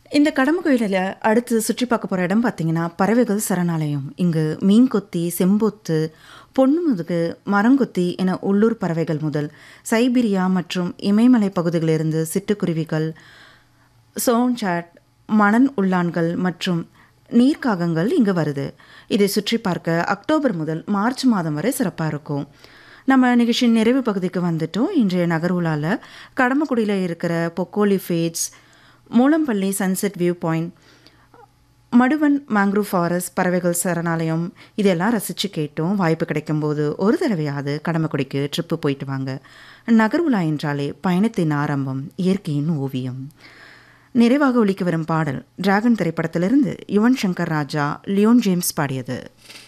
இந்த கடம்புகோயிலில் அடுத்து சுற்றி பார்க்க போகிற இடம் பார்த்தீங்கன்னா பறவைகள் சரணாலயம் இங்கு மீன் கொத்தி செம்பொத்து பொன்னுமுதுகு மரங்கொத்தி என உள்ளூர் பறவைகள் முதல் சைபீரியா மற்றும் இமயமலை பகுதிகளிலிருந்து சிட்டுக்குருவிகள் சோன்சாட் மணன் உள்ளான்கள் மற்றும் நீர்க்காகங்கள் இங்கு வருது இதை சுற்றி பார்க்க அக்டோபர் முதல் மார்ச் மாதம் வரை சிறப்பாக இருக்கும் நம்ம நிகழ்ச்சியின் நிறைவு பகுதிக்கு வந்துட்டோம் இன்றைய நகர்வுலாவில் கடம்பக்குடியில் இருக்கிற பொக்கோலி ஃபேட்ஸ் மூலம்பள்ளி சன்செட் வியூ பாயிண்ட் மடுவன் மேங்க்ரூவ் ஃபாரஸ்ட் பறவைகள் சரணாலயம் இதெல்லாம் ரசித்து கேட்டோம் வாய்ப்பு கிடைக்கும்போது ஒரு தடவையாவது கடம்பக்குடிக்கு ட்ரிப்பு போயிட்டு வாங்க நகர்வுலா என்றாலே பயணத்தின் ஆரம்பம் இயற்கையின் ஓவியம் நிறைவாக ஒலிக்க வரும் பாடல் டிராகன் திரைப்படத்திலிருந்து யுவன் சங்கர் ராஜா லியோன் ஜேம்ஸ் பாடியது